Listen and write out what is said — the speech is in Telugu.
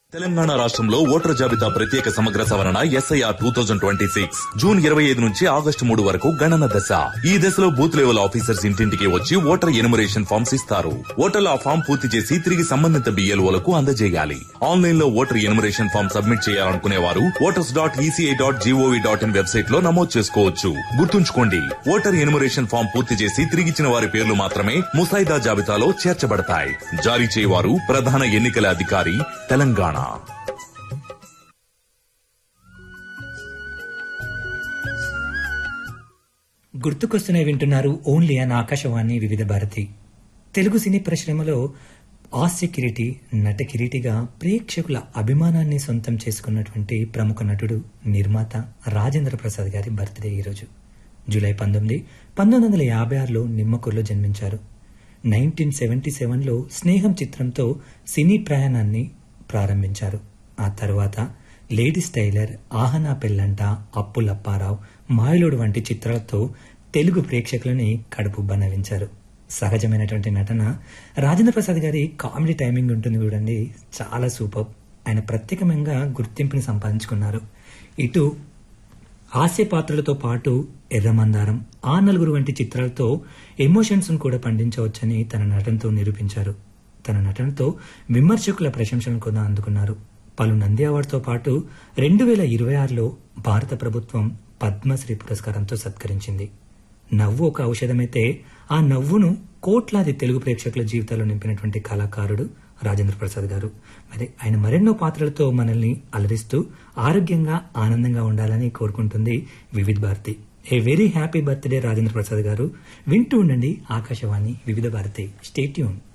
తెలంగాణ రాష్ట్రంలో ఓటర్ జాబితా ప్రత్యేక సమగ్ర సవరణ SIR two thousand twenty six June ఇరవై ఐదు నుంచి ఆగస్టు మూడు వరకు గణన దశ ఈ దశలో బూత్ లెవెల్ ఆఫీసర్స్ ఇంటింటికి వచ్చి ఓటర్ ఎనుమరేషన్ ఫామ్స్ ఇస్తారు ఓటర్లు ఆ ఫామ్ పూర్తి చేసి తిరిగి సంబంధిత బిఎల్ఓలకు అందజేయాలి ఆన్లైన్ లో ఓటర్ ఎనుమరేషన్ ఫామ్ సబ్మిట్ చేయాలనుకునే వారు voters dot E C I dot G O V dot in website లో నమోదు చేసుకోవచ్చు గుర్తుంచుకోండి ఓటర్ ఎనుమరేషన్ ఫామ్ పూర్తి చేసి తిరిగిచ్చిన వారి పేర్లు మాత్రమే ముసాయిదా జాబితాలో చేర్చబడతాయి జారీ చేయవారు ప్రధాన ఎన్నికల అధికారి తెలంగాణ గుర్తుకొస్తూనే వింటున్నారు ఓన్లీ అన్ ఆకాశవాణి వివిధ భారతి తెలుగు సినీ పరిశ్రమలో హాస్య కిరీటి నట కిరీటిగా ప్రేక్షకుల అభిమానాన్ని సొంతం చేసుకున్నటువంటి ప్రముఖ నటుడు నిర్మాత రాజేంద్ర ప్రసాద్ గారి బర్త్డే ఈరోజు జూలై పంతొమ్మిది పంతొమ్మిది వందల యాభై ఆరులో నిమ్మకూరులో జన్మించారు నైన్టీన్ సెవెంటీ సెవెన్లో స్నేహం చిత్రంతో సినీ ప్రయాణాన్ని ప్రారంభించారు ఆ తర్వాత లేడీస్ టైలర్ ఆహనా పెళ్ళంట అప్పులప్పారావు మాయలోడు వంటి చిత్రాలతో తెలుగు ప్రేక్షకులని కడుపు బనవించారు సహజమైనటువంటి నటన రాజేంద్ర ప్రసాద్ గారి కామెడీ టైమింగ్ ఉంటుంది చూడండి చాలా సూపర్ ఆయన ప్రత్యేకంగా గుర్తింపుని సంపాదించుకున్నారు ఇటు హాస్య పాత్రలతో పాటు ఎర్రమందారం ఆ నలుగురు వంటి చిత్రాలతో ఎమోషన్స్ కూడా పండించవచ్చని తన నటనతో నిరూపించారు తన నటనతో విమర్శకుల ప్రశంసలను కూడా అందుకున్నారు పలు నంది అవార్డుతో పాటు రెండు వేల ఇరవై ఆరులో భారత ప్రభుత్వం పద్మశ్రీ పురస్కారంతో సత్కరించింది నవ్వు ఒక ఔషధమైతే ఆ నవ్వును కోట్లాది తెలుగు ప్రేక్షకుల జీవితాల్లో నింపినటువంటి కళాకారుడు రాజేంద్ర ప్రసాద్ గారు మరి ఆయన మరెన్నో పాత్రలతో మనల్ని అలరిస్తూ ఆరోగ్యంగా ఆనందంగా ఉండాలని కోరుకుంటుంది Vividh Bharati a very happy birthday Rajendra Prasad garu వింటూ ఉండండి ఆకాశవాణి వివిధ భారతి స్టేట్యూన్